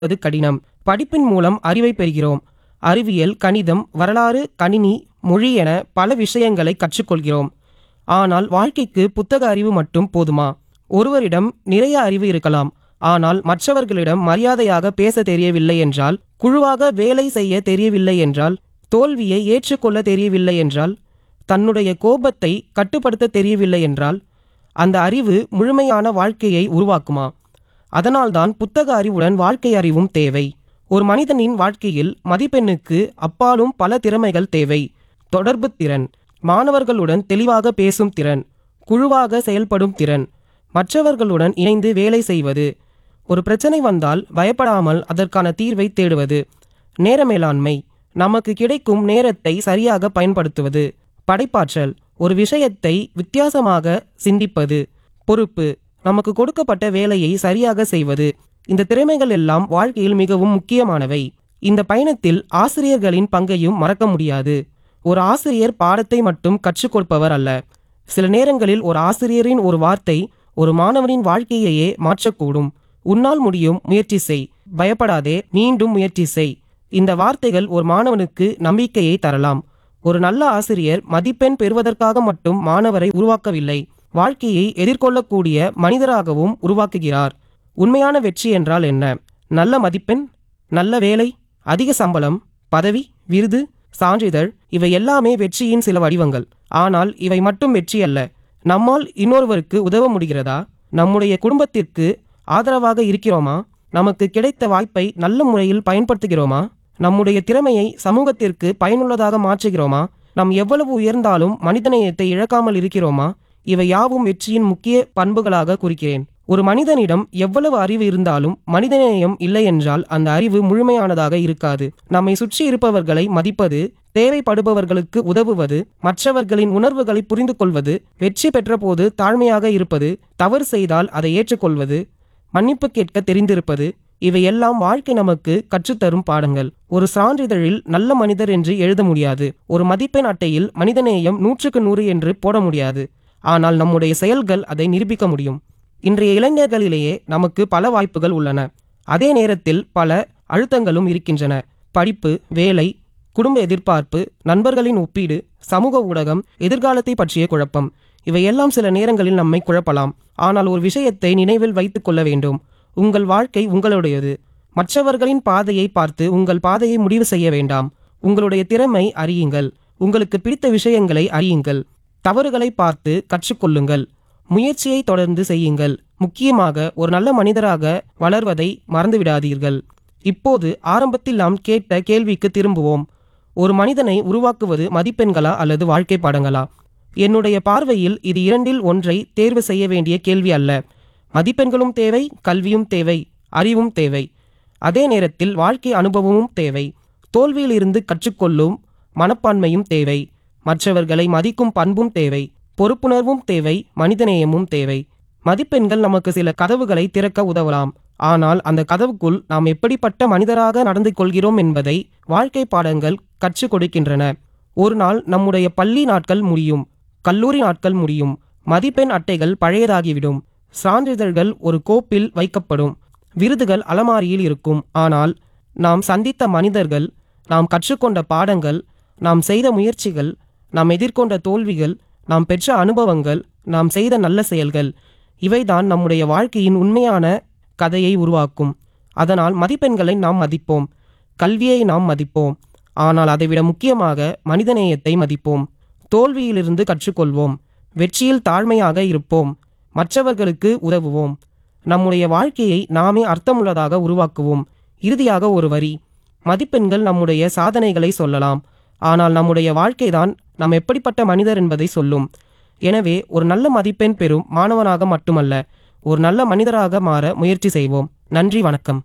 அது கடினம் படிப்பின் மூலம் அறிவை பெறுகிறோம் அறிவியல் கணிதம் வரலாறு கணினி மொழி என பல விஷயங்களை கற்றுக்கொள்கிறோம் ஆனால் வாழ்க்கைக்கு புத்தக அறிவு மட்டும் போதுமா ஒருவரிடம் நிறைய அறிவு இருக்கலாம் ஆனால் மற்றவர்களிடம் மரியாதையாக பேச தெரியவில்லை என்றால் குழுவாக வேலை செய்ய தெரியவில்லை என்றால் தோல்வியை ஏற்றுக்கொள்ள தெரியவில்லை என்றால் தன்னுடைய கோபத்தை கட்டுப்படுத்த தெரியவில்லை என்றால் அந்த அறிவு முழுமையான வாழ்க்கையை உருவாக்குமா அதனால்தான் புத்தக அறிவுடன் வாழ்க்கை அறிவும் தேவை ஒரு மனிதனின் வாழ்க்கையில் மதிப்பெண்ணுக்கு அப்பாலும் பல திறமைகள் தேவை தொடர்பு திறன் மாணவர்களுடன் தெளிவாக பேசும் திறன் குழுவாக செயல்படும் திறன் மற்றவர்களுடன் இணைந்து வேலை செய்வது ஒரு பிரச்சனை வந்தால் பயப்படாமல் அதற்கான தீர்வை தேடுவது நேர மேலாண்மை நமக்கு கிடைக்கும் நேரத்தை சரியாக பயன்படுத்துவது படைப்பாற்றல் ஒரு விஷயத்தை வித்தியாசமாக சிந்திப்பது பொறுப்பு நமக்கு கொடுக்கப்பட்ட வேலையை சரியாக செய்வது இந்த திறமைகள் எல்லாம் வாழ்க்கையில் மிகவும் முக்கியமானவை இந்த பயணத்தில் ஆசிரியர்களின் பங்கையும் மறக்க முடியாது ஒரு ஆசிரியர் பாடத்தை மட்டும் கற்றுக் கொடுப்பவர் அல்ல சில நேரங்களில் ஒரு ஆசிரியரின் ஒரு வார்த்தை ஒரு மாணவனின் வாழ்க்கையையே மாற்றக்கூடும் உன்னால் முடியும் முயற்சி செய் பயப்படாதே மீண்டும் முயற்சி செய் இந்த வார்த்தைகள் ஒரு மாணவனுக்கு நம்பிக்கையை தரலாம் ஒரு நல்ல ஆசிரியர் மதிப்பெண் பெறுவதற்காக மட்டும் மாணவரை உருவாக்கவில்லை வாழ்க்கையை எதிர்கொள்ளக்கூடிய மனிதராகவும் உருவாக்குகிறார் உண்மையான வெற்றி என்றால் என்ன நல்ல மதிப்பெண் நல்ல வேலை அதிக சம்பளம் பதவி விருது சான்றிதழ் இவை எல்லாமே வெற்றியின் சில வடிவங்கள் ஆனால் இவை மட்டும் வெற்றி அல்ல நம்மால் இன்னொருவருக்கு உதவ முடிகிறதா நம்முடைய குடும்பத்திற்கு ஆதரவாக இருக்கிறோமா நமக்கு கிடைத்த வாய்ப்பை நல்ல முறையில் பயன்படுத்துகிறோமா நம்முடைய திறமையை சமூகத்திற்கு பயனுள்ளதாக மாற்றுகிறோமா நாம் எவ்வளவு உயர்ந்தாலும் மனிதநேயத்தை இழக்காமல் இருக்கிறோமா இவை யாவும் வெற்றியின் முக்கிய பண்புகளாக குறிக்கிறேன் ஒரு மனிதனிடம் எவ்வளவு அறிவு இருந்தாலும் மனிதநேயம் இல்லை என்றால் அந்த அறிவு முழுமையானதாக இருக்காது நம்மை சுற்றி இருப்பவர்களை மதிப்பது தேவைப்படுபவர்களுக்கு உதவுவது மற்றவர்களின் உணர்வுகளை புரிந்து கொள்வது வெற்றி பெற்றபோது தாழ்மையாக இருப்பது தவறு செய்தால் அதை ஏற்றுக்கொள்வது மன்னிப்பு கேட்க தெரிந்திருப்பது இவையெல்லாம் வாழ்க்கை நமக்கு கற்றுத்தரும் பாடங்கள் ஒரு சான்றிதழில் நல்ல மனிதர் என்று எழுத முடியாது ஒரு மதிப்பெண் அட்டையில் மனிதநேயம் நூற்றுக்கு நூறு என்று போட முடியாது ஆனால் நம்முடைய செயல்கள் அதை நிரூபிக்க முடியும் இன்றைய இளைஞர்களிலேயே நமக்கு பல வாய்ப்புகள் உள்ளன அதே நேரத்தில் பல அழுத்தங்களும் இருக்கின்றன படிப்பு வேலை குடும்ப எதிர்பார்ப்பு நண்பர்களின் ஒப்பீடு சமூக ஊடகம் எதிர்காலத்தை பற்றிய குழப்பம் இவையெல்லாம் சில நேரங்களில் நம்மை குழப்பலாம் ஆனால் ஒரு விஷயத்தை நினைவில் வைத்துக் கொள்ள வேண்டும் உங்கள் வாழ்க்கை உங்களுடையது மற்றவர்களின் பாதையை பார்த்து உங்கள் பாதையை முடிவு செய்ய வேண்டாம் உங்களுடைய திறமை அறியுங்கள் உங்களுக்கு பிடித்த விஷயங்களை அறியுங்கள் தவறுகளை பார்த்து கற்றுக்கொள்ளுங்கள் முயற்சியை தொடர்ந்து செய்யுங்கள் முக்கியமாக ஒரு நல்ல மனிதராக வளர்வதை மறந்துவிடாதீர்கள் இப்போது ஆரம்பத்தில் நாம் கேட்ட கேள்விக்கு திரும்புவோம் ஒரு மனிதனை உருவாக்குவது மதிப்பெண்களா அல்லது வாழ்க்கை பாடங்களா என்னுடைய பார்வையில் இது இரண்டில் ஒன்றை தேர்வு செய்ய வேண்டிய கேள்வி அல்ல மதிப்பெண்களும் தேவை கல்வியும் தேவை அறிவும் தேவை அதே நேரத்தில் வாழ்க்கை அனுபவமும் தேவை தோல்வியிலிருந்து கற்றுக்கொள்ளும் மனப்பான்மையும் தேவை மற்றவர்களை மதிக்கும் பண்பும் தேவை பொறுப்புணர்வும் தேவை மனிதநேயமும் தேவை மதிப்பெண்கள் நமக்கு சில கதவுகளை திறக்க உதவலாம் ஆனால் அந்த கதவுக்குள் நாம் எப்படிப்பட்ட மனிதராக நடந்து கொள்கிறோம் என்பதை வாழ்க்கை பாடங்கள் கற்றுக் கொடுக்கின்றன ஒரு நாள் நம்முடைய பள்ளி நாட்கள் முடியும் கல்லூரி நாட்கள் முடியும் மதிப்பெண் அட்டைகள் பழையதாகிவிடும் சான்றிதழ்கள் ஒரு கோப்பில் வைக்கப்படும் விருதுகள் அலமாரியில் இருக்கும் ஆனால் நாம் சந்தித்த மனிதர்கள் நாம் கற்றுக்கொண்ட பாடங்கள் நாம் செய்த முயற்சிகள் நாம் எதிர்கொண்ட தோல்விகள் நாம் பெற்ற அனுபவங்கள் நாம் செய்த நல்ல செயல்கள் இவைதான் நம்முடைய வாழ்க்கையின் உண்மையான கதையை உருவாக்கும் அதனால் மதிப்பெண்களை நாம் மதிப்போம் கல்வியை நாம் மதிப்போம் ஆனால் அதைவிட முக்கியமாக மனிதநேயத்தை மதிப்போம் தோல்வியிலிருந்து கற்றுக்கொள்வோம் வெற்றியில் தாழ்மையாக இருப்போம் மற்றவர்களுக்கு உதவுவோம் நம்முடைய வாழ்க்கையை நாமே அர்த்தமுள்ளதாக உருவாக்குவோம் இறுதியாக ஒரு வரி மதிப்பெண்கள் நம்முடைய சாதனைகளை சொல்லலாம் ஆனால் நம்முடைய வாழ்க்கைதான் நாம் எப்படிப்பட்ட மனிதர் என்பதை சொல்லும் எனவே ஒரு நல்ல மதிப்பெண் பெறும் மாணவனாக மட்டுமல்ல ஒரு நல்ல மனிதராக மாற முயற்சி செய்வோம் நன்றி வணக்கம்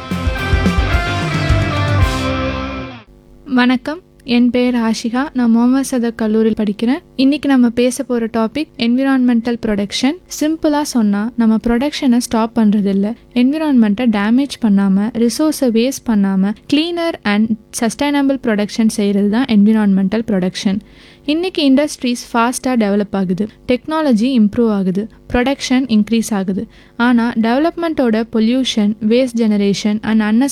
வணக்கம் என் பெயர் ஆஷிகா நான் முகமது சதக் கல்லூரியில் படிக்கிறேன் இன்னைக்கு நம்ம பேச போகிற டாபிக் என்விரான்மெண்டல் ப்ரொடக்ஷன் சிம்பிளாக சொன்னால் நம்ம ப்ரொடக்ஷனை ஸ்டாப் பண்ணுறது இல்லை என்விரான்மெண்ட்டை டேமேஜ் பண்ணாமல் ரிசோர்ஸை வேஸ்ட் பண்ணாமல் க்ளீனர் அண்ட் சஸ்டைனபிள் ப்ரொடக்ஷன் செய்கிறது தான் என்விரான்மெண்டல் ப்ரொடக்ஷன் இன்னைக்கு இண்டஸ்ட்ரீஸ் ஃபாஸ்ட்டாக டெவலப் ஆகுது டெக்னாலஜி இம்ப்ரூவ் ஆகுது ப்ரொடக்ஷன் இன்க்ரீஸ் ஆகுது ஆனால் டெவலப்மெண்ட்டோட பொல்யூஷன் வேஸ்ட் ஜெனரேஷன் அண்ட் அன்னஸ்